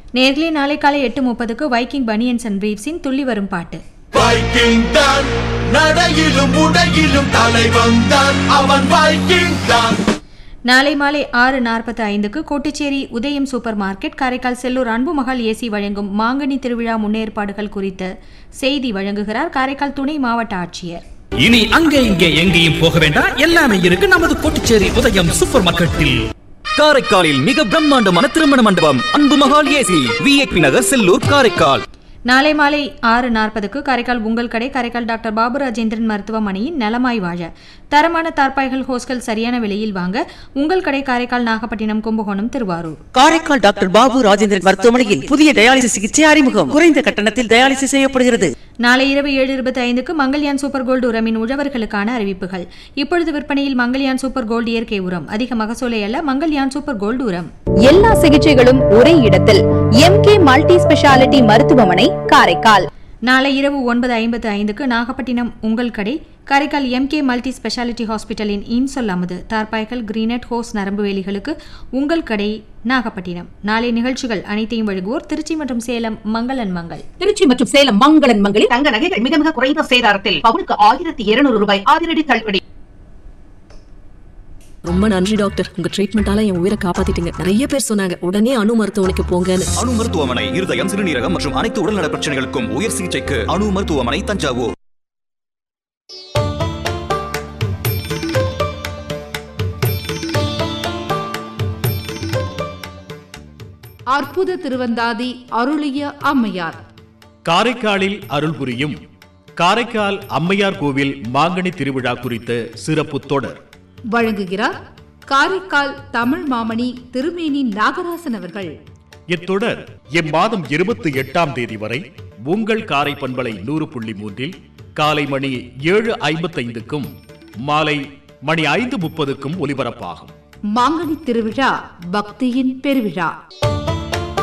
நேர்களே நாளை காலை எட்டு முப்பதுக்கு வைக்கிங் பனியன்ஸ் அண்ட் பிரீவ்ஸின் துள்ளி வரும் பாட்டு வைக்கிங் தான் நடையிலும் உடையிலும் தலைவன் தான் அவன் வைக்கிங் தான் நாளை மாலை ஆறு நாற்பத்தி ஐந்துக்கு Kottucherry Udhayam super market Karaikal Sellur Anbumagal A C வழங்கும் மாங்கனி திருவிழா முன்னேற்பாடுகள் குறித்த செய்தி வழங்குகிறார் காரைக்கால் துணை மாவட்ட ஆட்சியர் இனி அங்கே இங்கே எங்கேயும் போக வேண்டாம் எல்லாமே இருக்கு நமது கோட்டுச்சேரி உதயம் சூப்பர் மார்க்கெட்டில் காரைக்காலில் மிக பிரம்மாண்டமான திருமண மண்டபம் அன்பு மகால் ஏசி விஐபி நகர் செல்லூர் காரைக்கால் நாளை மாலை ஆறு நாற்பதுக்கு காரைக்கால் உங்கள் கடை காரைக்கால் டாக்டர் பாபு ராஜேந்திரன் மருத்துவமனையின் நலமாய் வாழ தரமான தார்பாய்கள் ஹோஸ்கள் சரியான விலையில் வாங்க உங்கள் கடை காரைக்கால் நாகப்பட்டினம் கும்பகோணம் திருவாரூர் காரைக்கால் டாக்டர் பாபு ராஜேந்திரன் மருத்துவமனையில் புதிய டயாலிசிஸ் சிகிச்சை அறிமுகம் குறைந்த கட்டணத்தில் டயாலிசிஸ் செய்யப்படுகிறது நாளை இரவு ஏழு இருபத்தி ஐந்துக்கு மங்கள்யான் சூப்பர் கோல்டு உரமின் உழவர்களுக்கான அறிவிப்புகள் இப்பொழுது விற்பனையில் மங்கள்யான் சூப்பர் கோல்டு இயற்கை உரம் அதிக மகசூலை அல்ல மங்கள்யான் சூப்பர் கோல்டு உரம் எல்லா சிகிச்சைகளும் ஒரே இடத்தில் எம்கே மல்டி ஸ்பெஷாலிட்டி மருத்துவமனை காரைக்கால் நாளை இரவு ஒன்பது ஐம்பத்து ஐந்துக்கு நாகப்பட்டினம் உங்கள் கடை காரைக்கால் எம்கே மல்டி ஸ்பெஷாலிட்டி ஹாஸ்பிட்டலின் இன்சொல் அமுது தார்பாய்கள் கிரீனட் ஹோஸ் நரம்பு வேலிகளுக்கு உங்கள் கடை நாகப்பட்டினம் நாளை நிகழ்ச்சிகள் அனைத்தையும் வழங்குவோர் திருச்சி மற்றும் சேலம் மங்களன் மங்கள் திருச்சி மற்றும் சேலம் மங்களன் மங்களில் தங்க நகைகள் மிக மிக குறைந்த சேதாரத்தில் பவுனுக்கு ஆயிரத்தி இருநூறு ரூபாய் அதிரடி தள்ளுபடி ரொம்ப நன்றி டாக்டர் உங்க ட்ரீட்மெண்டால என் உயிரை காப்பாத்திட்டீங்க நிறைய பேர் சொன்னாங்க உடனே அணு மருத்துவமனைக்கு போங்கன்னு அணு மருத்துவமனை இருதயம் சிறுநீரகம் மற்றும் அனைத்து உடல்நல பிரச்சனைகளுக்கும் உயர் சிகிச்சைக்கு அணு மருத்துவமனை தஞ்சாவூர் அற்புத திருவந்தாதி அருளிய அம்மையார் காரைக்காலில் அருள் புரியும் காரைக்கால் அம்மையார் கோவில் மாங்கனி திருவிழா குறித்த சிறப்பு தொடர் வழங்குகிறார் காரைக்கால் தமிழ் மாமணி திருமேனி நாகராசன் அவர்கள் இத்தொடர் இம்மாதம் இருபத்தி எட்டாம் தேதி வரை உங்கள் காரை பண்பலை நூறு புள்ளி மூன்றில் காலை மணி ஏழு ஐம்பத்தைந்துக்கும் மாலை மணி ஐந்து முப்பதுக்கும் ஒலிபரப்பாகும் மாங்கனி திருவிழா பக்தியின் பெருவிழா